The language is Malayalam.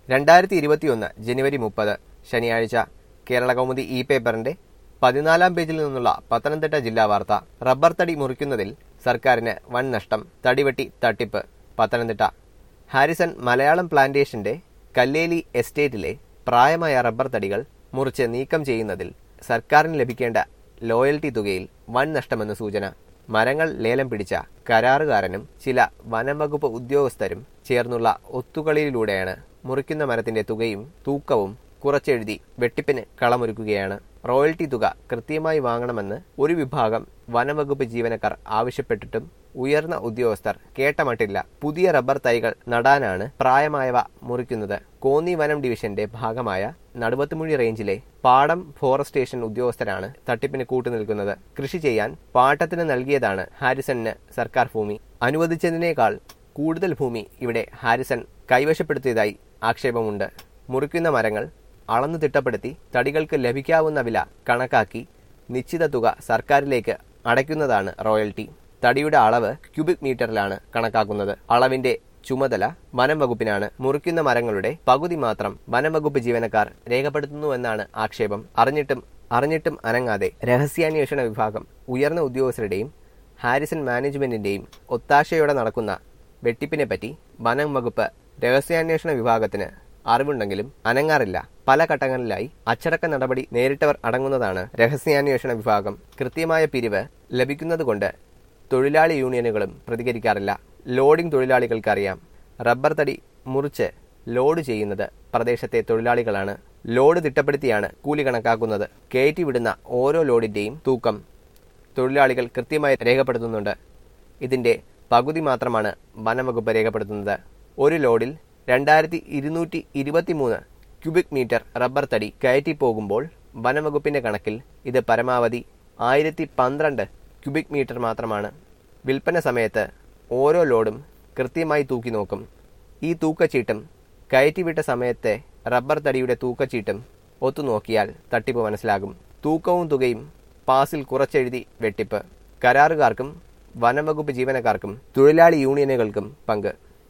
രണ്ടായിരത്തി ഇരുപത്തിയൊന്ന് ജനുവരി മുപ്പത് ശനിയാഴ്ച കേരള കൗമുദി ഇ പേപ്പറിന്റെ പതിനാലാം പേജിൽ നിന്നുള്ള പത്തനംതിട്ട ജില്ലാ വാർത്ത റബ്ബർ തടി മുറിക്കുന്നതിൽ സർക്കാരിന് വൻ നഷ്ടം തടിവെട്ടി തട്ടിപ്പ് പത്തനംതിട്ട ഹാരിസൺ മലയാളം പ്ലാന്റേഷന്റെ കല്ലേലി എസ്റ്റേറ്റിലെ പ്രായമായ റബ്ബർ തടികൾ മുറിച്ച് നീക്കം ചെയ്യുന്നതിൽ സർക്കാരിന് ലഭിക്കേണ്ട ലോയൽറ്റി തുകയിൽ വൻ നഷ്ടമെന്ന് സൂചന മരങ്ങൾ ലേലം പിടിച്ച കരാറുകാരനും ചില വനംവകുപ്പ് ഉദ്യോഗസ്ഥരും ചേർന്നുള്ള ഒത്തുകളിയിലൂടെയാണ് മുറിക്കുന്ന മരത്തിന്റെ തുകയും തൂക്കവും കുറച്ചെഴുതി വെട്ടിപ്പിന് കളമൊരുക്കുകയാണ് റോയൽറ്റി തുക കൃത്യമായി വാങ്ങണമെന്ന് ഒരു വിഭാഗം വനംവകുപ്പ് ജീവനക്കാർ ആവശ്യപ്പെട്ടിട്ടും ഉയർന്ന ഉദ്യോഗസ്ഥർ കേട്ടമട്ടില്ല പുതിയ റബ്ബർ തൈകൾ നടാനാണ് പ്രായമായവ മുറിക്കുന്നത് കോന്നി വനം ഡിവിഷന്റെ ഭാഗമായ നടുവത്തുമുഴി റേഞ്ചിലെ പാടം ഫോറസ്റ്റേഷൻ ഉദ്യോഗസ്ഥരാണ് തട്ടിപ്പിന് കൂട്ടുനിൽക്കുന്നത് കൃഷി ചെയ്യാൻ പാട്ടത്തിന് നൽകിയതാണ് ഹാരിസണിന് സർക്കാർ ഭൂമി അനുവദിച്ചതിനേക്കാൾ കൂടുതൽ ഭൂമി ഇവിടെ ഹാരിസൺ കൈവശപ്പെടുത്തിയതായി ആക്ഷേപമുണ്ട് മുറിക്കുന്ന മരങ്ങൾ അളന്നു തിട്ടപ്പെടുത്തി തടികൾക്ക് ലഭിക്കാവുന്ന വില കണക്കാക്കി നിശ്ചിത തുക സർക്കാരിലേക്ക് അടയ്ക്കുന്നതാണ് റോയൽറ്റി തടിയുടെ അളവ് ക്യൂബിക് മീറ്ററിലാണ് കണക്കാക്കുന്നത് അളവിന്റെ ചുമതല വനം വകുപ്പിനാണ് മുറിക്കുന്ന മരങ്ങളുടെ പകുതി മാത്രം വനം വകുപ്പ് ജീവനക്കാർ രേഖപ്പെടുത്തുന്നുവെന്നാണ് ആക്ഷേപം അറിഞ്ഞിട്ടും അറിഞ്ഞിട്ടും അനങ്ങാതെ രഹസ്യാന്വേഷണ വിഭാഗം ഉയർന്ന ഉദ്യോഗസ്ഥരുടെയും ഹാരിസൺ മാനേജ്മെന്റിന്റെയും ഒത്താശയോടെ നടക്കുന്ന വെട്ടിപ്പിനെപ്പറ്റി വനം വകുപ്പ് രഹസ്യാന്വേഷണ വിഭാഗത്തിന് അറിവുണ്ടെങ്കിലും അനങ്ങാറില്ല പല ഘട്ടങ്ങളിലായി അച്ചടക്ക നടപടി നേരിട്ടവർ അടങ്ങുന്നതാണ് രഹസ്യാന്വേഷണ വിഭാഗം കൃത്യമായ പിരിവ് ലഭിക്കുന്നതുകൊണ്ട് തൊഴിലാളി യൂണിയനുകളും പ്രതികരിക്കാറില്ല ലോഡിംഗ് തൊഴിലാളികൾക്കറിയാം റബ്ബർ തടി മുറിച്ച് ലോഡ് ചെയ്യുന്നത് പ്രദേശത്തെ തൊഴിലാളികളാണ് ലോഡ് തിട്ടപ്പെടുത്തിയാണ് കൂലി കണക്കാക്കുന്നത് കയറ്റി വിടുന്ന ഓരോ ലോഡിന്റെയും തൂക്കം തൊഴിലാളികൾ കൃത്യമായി രേഖപ്പെടുത്തുന്നുണ്ട് ഇതിന്റെ പകുതി മാത്രമാണ് വനംവകുപ്പ് രേഖപ്പെടുത്തുന്നത് ഒരു ലോഡിൽ രണ്ടായിരത്തി ഇരുന്നൂറ്റി ഇരുപത്തിമൂന്ന് ക്യൂബിക് മീറ്റർ റബ്ബർ തടി കയറ്റി പോകുമ്പോൾ വനംവകുപ്പിന്റെ കണക്കിൽ ഇത് പരമാവധി ആയിരത്തി പന്ത്രണ്ട് ക്യൂബിക് മീറ്റർ മാത്രമാണ് വിൽപ്പന സമയത്ത് ഓരോ ലോഡും കൃത്യമായി തൂക്കി നോക്കും ഈ തൂക്കച്ചീട്ടും കയറ്റിവിട്ട സമയത്തെ റബ്ബർ തടിയുടെ തൂക്കച്ചീട്ടും ഒത്തുനോക്കിയാൽ തട്ടിപ്പ് മനസ്സിലാകും തൂക്കവും തുകയും പാസിൽ കുറച്ചെഴുതി വെട്ടിപ്പ് കരാറുകാർക്കും വനംവകുപ്പ് ജീവനക്കാർക്കും തൊഴിലാളി യൂണിയനുകൾക്കും പങ്ക്